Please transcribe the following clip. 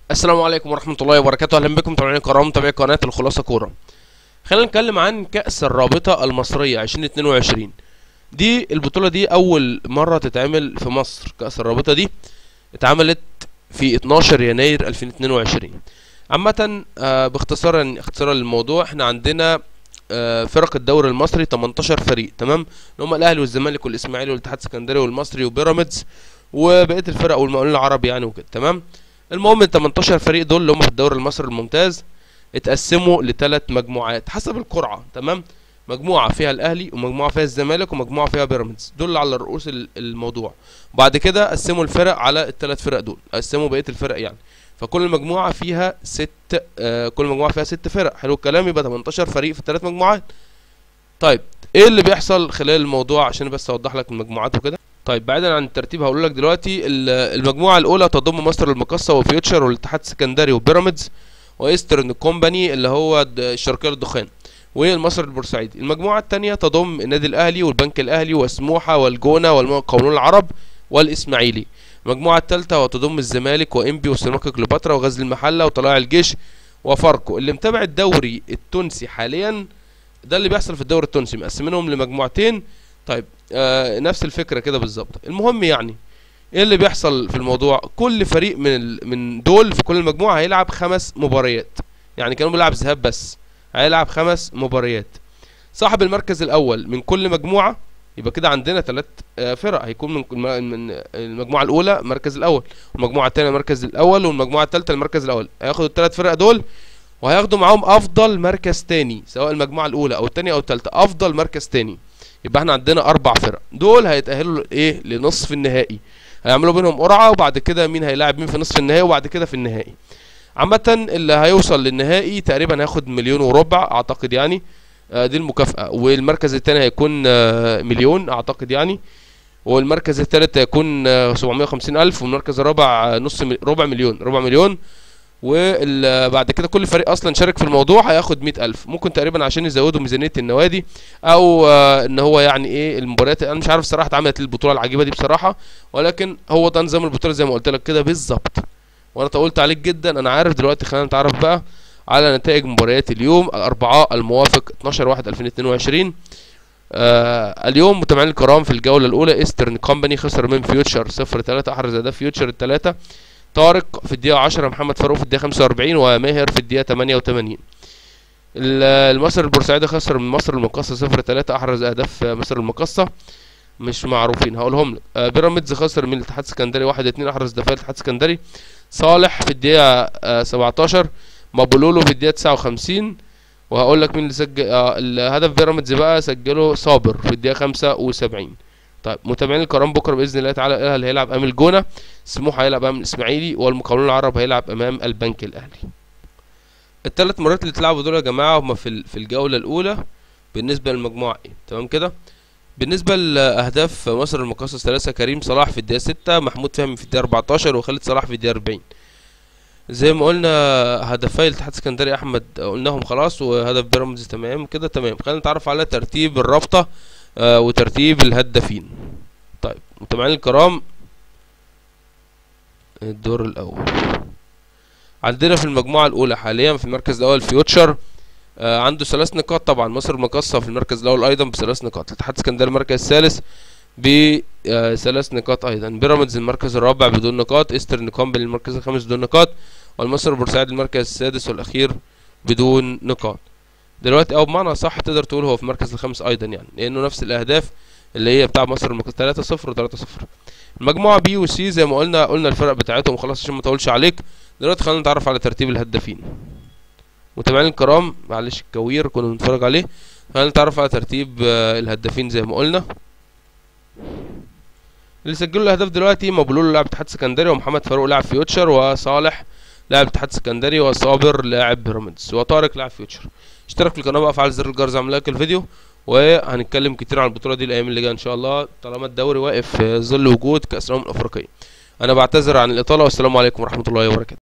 السلام عليكم ورحمة الله وبركاته أهلا بكم متابعين الكرام متابعي قناة الخلاصة كورة خلينا نتكلم عن كأس الرابطة المصرية 2022 دي البطولة دي أول مرة تتعمل في مصر كأس الرابطة دي اتعملت في 12 يناير 2022 عامة آه باختصار يعني اختصارا للموضوع احنا عندنا آه فرق الدوري المصري 18 فريق تمام اللي هم الاهلي والزمالك والاسماعيلي والاتحاد السكندري والمصري وبيراميدز وبقيه الفرق والمقاولين العرب يعني وكده تمام المهم ال 18 فريق دول اللي هم في الدوري المصري الممتاز اتقسموا لثلاث مجموعات حسب القرعه تمام مجموعه فيها الاهلي ومجموعه فيها الزمالك ومجموعه فيها بيراميدز دول على رؤوس ال- الموضوع بعد كده قسموا الفرق على الثلاث فرق دول قسموا بقيه الفرق يعني فكل مجموعه فيها ست آه كل مجموعه فيها ست فرق حلو الكلام يبقى 18 فريق في الثلاث مجموعات طيب ايه اللي بيحصل خلال الموضوع عشان بس اوضح لك المجموعات وكده طيب بعيدا عن الترتيب هقول لك دلوقتي ال- المجموعه الاولى تضم مصر المقاصه وفيوتشر والاتحاد السكندري وبيراميدز وايسترن كومباني اللي هو د- الشرقيه للدخان والمصري البورسعيدي المجموعه الثانيه تضم النادي الاهلي والبنك الاهلي وسموحه والجونه والمقاولون العرب والاسماعيلي المجموعه الثالثه وتضم الزمالك وانبي وسيراميكا كليوباترا وغزل المحله وطلائع الجيش وفاركو اللي متابع الدوري التونسي حاليا ده اللي بيحصل في الدوري التونسي مقسمينهم لمجموعتين طيب آه نفس الفكره كده بالظبط المهم يعني ايه اللي بيحصل في الموضوع كل فريق من ال... من دول في كل المجموعه هيلعب خمس مباريات يعني كانوا بيلعب ذهاب بس هيلعب خمس مباريات صاحب المركز الاول من كل مجموعه يبقى كده عندنا ثلاث فرق هيكون من من المجموعه الاولى المركز الاول والمجموعه الثانيه المركز الاول والمجموعه الثالثه المركز الاول هياخدوا الثلاث فرق دول وهياخدوا معاهم افضل مركز تاني سواء المجموعه الاولى او الثانيه او الثالثه افضل مركز تاني يبقى احنا عندنا اربع فرق دول هيتاهلوا ايه لنصف النهائي هيعملوا بينهم قرعه وبعد كده مين هيلاعب مين في نصف النهائي وبعد كده في النهائي عامة اللي هيوصل للنهائي تقريبا هياخد مليون وربع اعتقد يعني آه دي المكافأة والمركز الثاني هيكون آه مليون اعتقد يعني والمركز الثالث هيكون آه 750 الف والمركز الرابع آه نص مل... ربع مليون ربع مليون وبعد كده كل فريق اصلا شارك في الموضوع هياخد مئة الف ممكن تقريبا عشان يزودوا ميزانيه النوادي او آه ان هو يعني ايه المباريات انا مش عارف الصراحه اتعملت البطوله العجيبه دي بصراحه ولكن هو ده نظام البطوله زي ما قلت لك كده بالظبط وانا طولت عليك جدا انا عارف دلوقتي خلينا نتعرف بقى على نتائج مباريات اليوم الاربعاء الموافق 12 1 2022 آه اليوم متابعين الكرام في الجوله الاولى ايسترن كومباني خسر من فيوتشر 0 3 احرز هدف فيوتشر الثلاثه طارق في الدقيقه 10 محمد فاروق في الدقيقه 45 وماهر في الدقيقه 88 المصري البورسعيدي خسر من مصر المقاصه 0 3 احرز اهداف مصر المقاصه مش معروفين هقولهم لك آه بيراميدز خسر من الاتحاد السكندري 1 2 احرز دفاع الاتحاد السكندري صالح في الدقيقه آه 17 مابولولو في الدقيقه 59 وهقول لك مين اللي سجل آه الهدف بيراميدز بقى سجله صابر في الدقيقه 75 طيب متابعين الكرام بكره باذن الله تعالى الاهلي هيلعب امام الجونه سموحه هيلعب امام الاسماعيلي والمقاولون العرب هيلعب امام البنك الاهلي الثلاث مرات اللي اتلعبوا دول يا جماعه هم في في الجوله الاولى بالنسبه للمجموعه ايه تمام كده بالنسبه لاهداف مصر المقاصص ثلاثه كريم صلاح في الدقيقه 6 محمود فهمي في الدقيقه 14 وخالد صلاح في الدقيقه 40 زي ما قلنا هدفي الاتحاد السكندري احمد قلناهم خلاص وهدف بيراميدز تمام كده تمام خلينا نتعرف على ترتيب الرابطه آه وترتيب الهدافين طيب متابعين الكرام الدور الاول عندنا في المجموعه الاولى حاليا في المركز الاول فيوتشر آه عنده ثلاث نقاط طبعا مصر المقاصه في المركز الاول ايضا بثلاث نقاط الاتحاد السكندري المركز الثالث بثلاث نقاط ايضا بيراميدز المركز الرابع بدون نقاط ايسترن كومبل المركز الخامس بدون نقاط والمصري البورسعيدي المركز السادس والاخير بدون نقاط دلوقتي او بمعنى صح تقدر تقول هو في المركز الخامس ايضا يعني لانه نفس الاهداف اللي هي بتاع مصر المقاصه 3 0 و 3 0 المجموعه بي وسي زي ما قلنا قلنا الفرق بتاعتهم خلاص عشان ما اطولش عليك دلوقتي خلينا نتعرف على ترتيب الهدافين متابعين الكرام معلش الكوير كنا بنتفرج عليه خلينا نتعرف على ترتيب الهدافين زي ما قلنا اللي سجلوا الاهداف دلوقتي مبلول لاعب اتحاد سكندري ومحمد فاروق لاعب فيوتشر وصالح لاعب اتحاد سكندري وصابر لاعب بيراميدز وطارق لاعب فيوتشر اشترك في القناه بقى فعل زر الجرس اعمل لايك الفيديو وهنتكلم كتير عن البطوله دي الايام اللي جايه ان شاء الله طالما الدوري واقف في ظل وجود كاس الامم الافريقيه انا بعتذر عن الاطاله والسلام عليكم ورحمه الله وبركاته